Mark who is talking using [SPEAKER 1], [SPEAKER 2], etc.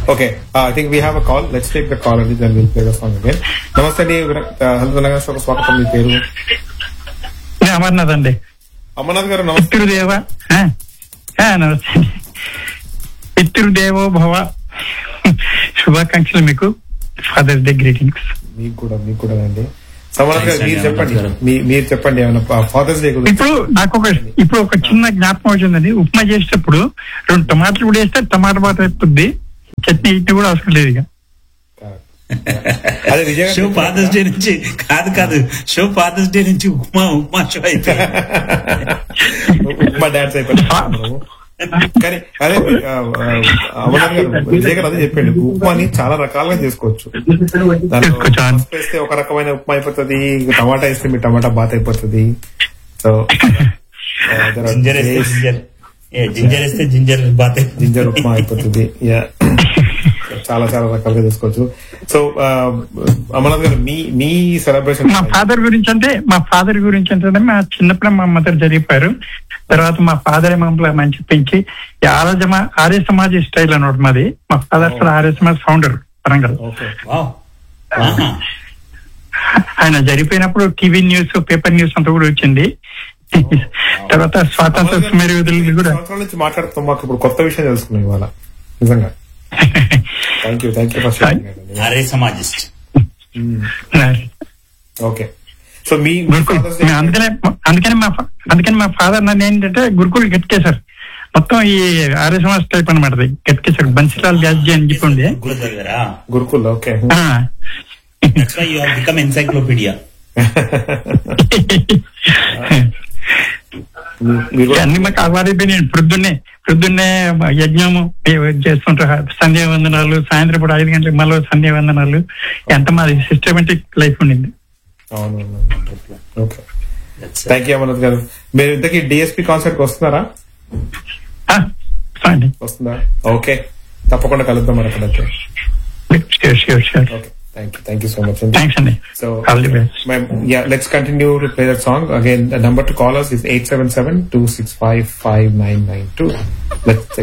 [SPEAKER 1] Okay I think we have a call let's take the call అండి దాని will play the song again నమస్తే అండి hello Telangana షోకు స్వాగతం మీ పేరు
[SPEAKER 2] నేను అమర్నాథ్ అండి
[SPEAKER 1] అమర్నాథ్ గారు నమస్తే
[SPEAKER 2] పితృదేవ ఆ, ఆ, నమస్తే అండి. పితృదేవో భవ శుభాకాంక్షలు మీకు ఫాదర్స్ డే గ్రీటింగ్స్
[SPEAKER 1] మీకు కూడా మీకు కూడా అండి సమర్థ్ గారు
[SPEAKER 3] Thanks
[SPEAKER 1] మీరు
[SPEAKER 3] అండి,
[SPEAKER 1] చెప్పండి
[SPEAKER 3] అమర్నాథ్ గారు.
[SPEAKER 1] మీ- మీరు చెప్పండి ఏమైనా ఫాదర్స్ డే గురించి
[SPEAKER 2] ఇప్పుడు నాకు ఒక ఇప్పుడు ఒక చిన్న జ్ఞాపకం వచ్చిందండి ఉప్మా చేసేటప్పుడు రెండు టమాటాలు కూడా వేస్తే టమాటా బాట అయిపోద్ది చట్నీ ఇట్ని కూడా అవసరం లేదు ఇక
[SPEAKER 1] అదే విజయ్
[SPEAKER 3] షో ఫాదర్స్ డే నుంచి కాదు కాదు షో ఫాదర్స్ డే నుంచి ఉప్మా ఉప్మా షో అయితే
[SPEAKER 1] మా డాడ్స్ అయిపోయింది కానీ అదే ఆ, ఆ, అమర్నాథ్ గారు విజయ్ గారు అదే చెప్పండి ఉప్మాని చాలా రకాలుగా చేసుకోవచ్చు దాంట్లో
[SPEAKER 2] చేసుకోవచ్చు.
[SPEAKER 1] పసుపు వేస్తే ఒక రకమైన ఉప్మా అయిపోతుంది ఇంకా టమాటా వేస్తే మీ టమాటా బాత్ అయిపోతుంది సో
[SPEAKER 3] జింజర్ వేస్తే జింజర్ ఏ జింజర్ వేస్తే జింజర్ బాత్
[SPEAKER 1] జింజర్ ఉప్మా అయిపోతుంది యా చాలా చాలా రకాలుగా చేసుకోవచ్చు సో అమర్నాథ్ గారు మీ మీ సెలబ్రేషన్
[SPEAKER 2] మా ఫాదర్ గురించి అంటే మా ఫాదర్ గురించి అంటే మా చిన్నప్పుడు మా మదర్ జరిగిపోయారు తర్వాత మా ఫాదర్ మమ్మల్ని మంచి పెంచి ఈ ఆరోజమ ఆర్య సమాజ్ స్టైల్ అన్నమాట మాది మా ఫాదర్ కూడా Arya Samaj founder Warangal
[SPEAKER 1] okay
[SPEAKER 3] wow ఆహా.
[SPEAKER 2] ఆయన జరిగిపోయినప్పుడు టీవీ న్యూస్ పేపర్ న్యూస్ అంతా కూడా వచ్చింది తర్వాత స్వాతంత్ర సమర యోధులు కూడా
[SPEAKER 1] సంవత్సరాల నుంచి మాట్లాడుతాం మాకు ఇప్పుడు కొత్త విషయం తెలుసుకున్నాం ఇవాళ నిజంగా thank you thank you first
[SPEAKER 3] Arya Samajist
[SPEAKER 1] okay so మీ మీ
[SPEAKER 2] గురుకుల్
[SPEAKER 1] Father's Day-
[SPEAKER 2] మేము అందుకనే అందుకని మా ఫా- అందుకని మా ఫాదర్ నన్ను ఏంటంటే గురుకుల్ గట్కేశారు మొత్తం ఈ ఆర్య సమాజ్ టైప్ అనమాట అది గట్కేశారు బన్సిలాల్ వ్యాజ్జీ అని చెప్పి ఉండే
[SPEAKER 3] గురు చదివారా
[SPEAKER 1] గురుకుల్ ఓకే
[SPEAKER 2] ఆ.
[SPEAKER 3] That's why you have become encyclopedia
[SPEAKER 1] మీరు కూడా
[SPEAKER 2] అన్ని మాకు అలవాటైపోయినాయి ప్రొద్దున్నే ప్రొద్దున్నే యజ్ఞము చేస్తుంటారు సంధ్యావందనాలు సాయంత్రం పూట ఐదు గంటలకు మళ్ళీ సంధ్యావందనాలు ఎంత మాది సిస్టమేటిక్ లైఫ్ ఉండింది
[SPEAKER 1] అవును ఓకే థ్యాంక్ యూ అమర్నాథ్ గారు మీరు ఇంతకీ డిఎస్పీ కాన్సర్ట్ వస్తున్నారా
[SPEAKER 2] ఆ, ఫైన్.
[SPEAKER 1] వస్తుందా ఓకే తప్పకుండా కలుద్దాం మరి అక్కడైతే
[SPEAKER 2] sure sure sure
[SPEAKER 1] okay thank you thank you so much
[SPEAKER 2] thanks అండి
[SPEAKER 1] So,
[SPEAKER 2] all the best
[SPEAKER 1] ma'am, yeah, let's continue to play that song. Again, the number to call us is 877-265-5992. Let's